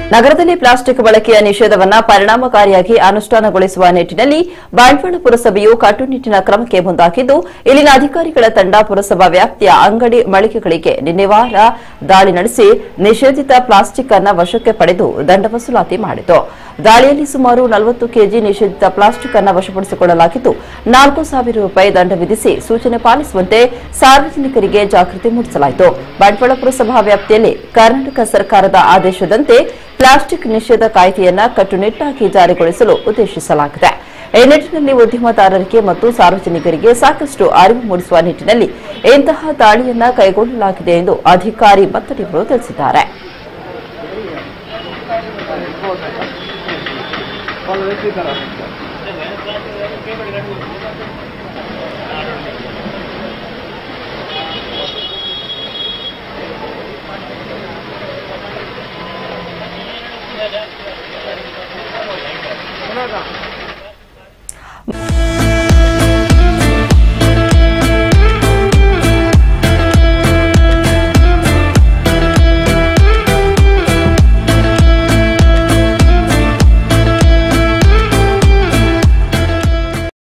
ನಗರದಲ್ಲಿ ಪ್ಲಾಸ್ಟಿಕ್ ಬಳಕೆಯ ನಿಷೇಧವನ್ನ ಪರಿಣಾಮಕಾರಿಯಾಗಿ ಅನುಷ್ಠಾನಗೊಳಿಸುವ ನಿಟ್ಟಿನಲ್ಲಿ ಬಂಟ್ವಾಳ ಪುರಸಭೆಯು ಕಟ್ಟುನಿಟ್ಟಿನ ಕ್ರಮಕ್ಕೆ ಮುಂದಾಗಿದ್ದು ಇಲ್ಲಿನ ಅಧಿಕಾರಿಗಳ ತಂಡ ಪುರಸಭಾ ವ್ಯಾಪ್ತಿಯ ಅಂಗಡಿ ಮಳಿಗೆಗಳಿಗೆ ನಿನ್ನೆ ವಾರ ದಾಳಿ ನಡೆಸಿ ನಿಷೇಧಿತ ಪ್ಲಾಸ್ಟಿಕ್ ಅನ್ನ ವಶಕ್ಕೆ ಪಡೆದು ದಂಡ ವಸೂಲಾತಿ ಮಾಡಿತು ದಾಳಿಯಲ್ಲಿ ಸುಮಾರು ನಲವತ್ತು ಕೆಜಿ ನಿಷೇಧಿತ ಪ್ಲಾಸ್ಟಿಕ್ ಅನ್ನ ವಶಪಡಿಸಿಕೊಳ್ಳಲಾಗಿದ್ದು ನಾಲ್ಕು ಸಾವಿರ ರೂಪಾಯಿ ದಂಡ ವಿಧಿಸಿ ಸೂಚನೆ ಪಾಲಿಸುವಂತೆ ಸಾರ್ವಜನಿಕರಿಗೆ ಜಾಗೃತಿ ಮೂಡಿಸಲಾಯಿತು ಬಂಟ್ವಾಳ ಪುರಸಭಾ ವ್ಯಾಪ್ತಿಯಲ್ಲಿ ಕರ್ನಾಟಕ ಸರ್ಕಾರದ ಆದೇಶದಂತೆ ಪ್ಲಾಸ್ಟಿಕ್ ನಿಷೇಧ ಕಾಯ್ದೆಯನ್ನ ಕಟ್ಟುನಿಟ್ಟಾಗಿ ಜಾರಿಗೊಳಿಸಲು ಉದ್ದೇಶಿಸಲಾಗಿದೆ ಈ ನಿಟ್ಟಿನಲ್ಲಿ ಉದ್ಯಮದಾರರಿಗೆ ಮತ್ತು ಸಾರ್ವಜನಿಕರಿಗೆ ಸಾಕಷ್ಟು ಅರಿವು ಮೂಡಿಸುವ ನಿಟ್ಟಿನಲ್ಲಿ ಇಂತಹ ದಾಳಿಯನ್ನ ಕೈಗೊಳ್ಳಲಾಗಿದೆ ಎಂದು ಅಧಿಕಾರಿ ಮತ್ತೊಬ್ಬರು ತಿಳಿಸಿದ್ದಾರೆ Kenapa?